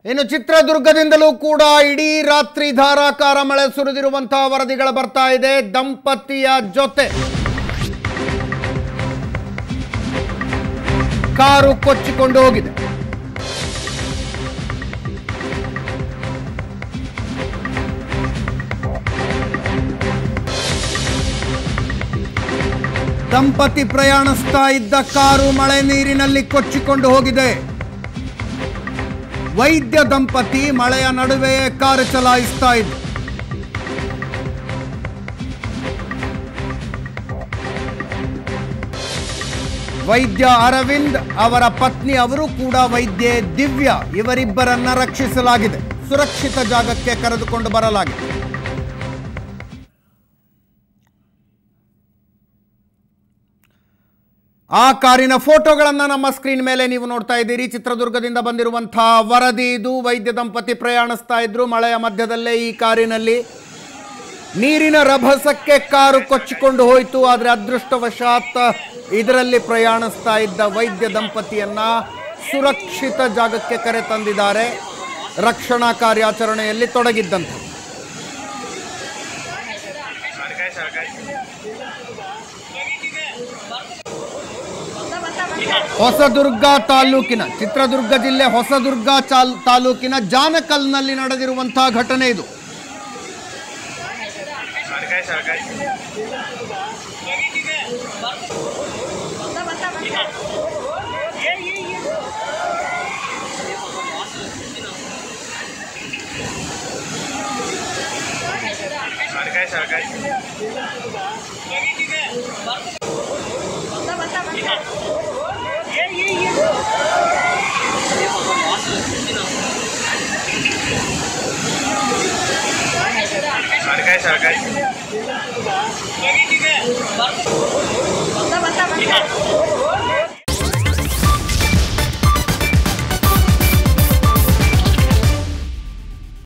ಇನ್ನು ಚಿತ್ರದುರ್ಗದಿಂದಲೂ ಕೂಡ ಇಡೀ ರಾತ್ರಿ ಧಾರಾಕಾರ ಮಳೆ ಸುರಿದಿರುವಂತಹ ವರದಿಗಳ ಬರ್ತಾ ಇದೆ ದಂಪತಿಯ ಜೊತೆ ಕಾರು ಕೊಚ್ಚಿಕೊಂಡು ಹೋಗಿದೆ ದಂಪತಿ ಪ್ರಯಾಣಿಸ್ತಾ ಇದ್ದ ಕಾರು ಮಳೆ ನೀರಿನಲ್ಲಿ ಕೊಚ್ಚಿಕೊಂಡು ಹೋಗಿದೆ ವೈದ್ಯ ದಂಪತಿ ಮಳೆಯ ನಡುವೆಯೇ ಕಾರು ಚಲಾಯಿಸ್ತಾ ಇದ್ರು ವೈದ್ಯ ಅರವಿಂದ್ ಅವರ ಪತ್ನಿ ಅವರು ಕೂಡ ವೈದ್ಯೆ ದಿವ್ಯ ಇವರಿಬ್ಬರನ್ನ ರಕ್ಷಿಸಲಾಗಿದೆ ಸುರಕ್ಷಿತ ಜಾಗಕ್ಕೆ ಕರೆದುಕೊಂಡು ಬರಲಾಗಿದೆ ಆ ಕಾರಿನ ಫೋಟೋಗಳನ್ನು ನಮ್ಮ ಸ್ಕ್ರೀನ್ ಮೇಲೆ ನೀವು ನೋಡ್ತಾ ಇದ್ದೀರಿ ಚಿತ್ರದುರ್ಗದಿಂದ ಬಂದಿರುವಂತಹ ವರದಿ ಇದು ವೈದ್ಯ ದಂಪತಿ ಪ್ರಯಾಣಿಸ್ತಾ ಇದ್ರು ಮಳೆಯ ಮಧ್ಯದಲ್ಲೇ ಈ ಕಾರಿನಲ್ಲಿ ನೀರಿನ ರಭಸಕ್ಕೆ ಕಾರು ಕೊಚ್ಚಿಕೊಂಡು ಹೋಯಿತು ಆದರೆ ಅದೃಷ್ಟವಶಾತ್ ಇದರಲ್ಲಿ ಪ್ರಯಾಣಿಸ್ತಾ ಇದ್ದ ವೈದ್ಯ ದಂಪತಿಯನ್ನ ಸುರಕ್ಷಿತ ಜಾಗಕ್ಕೆ ಕರೆ ತಂದಿದ್ದಾರೆ ರಕ್ಷಣಾ ಕಾರ್ಯಾಚರಣೆಯಲ್ಲಿ ತೊಡಗಿದ್ದಂತೆ ಹೊಸದುರ್ಗ ತಾಲೂಕಿನ ಚಿತ್ರದುರ್ಗ ಜಿಲ್ಲೆ ಹೊಸದುರ್ಗ ಚಾಲ್ ತಾಲೂಕಿನ ಜಾನಕಲ್ನಲ್ಲಿ ನಡೆದಿರುವಂತಹ ಘಟನೆ ಇದು ಸರ್ಕಾರಿ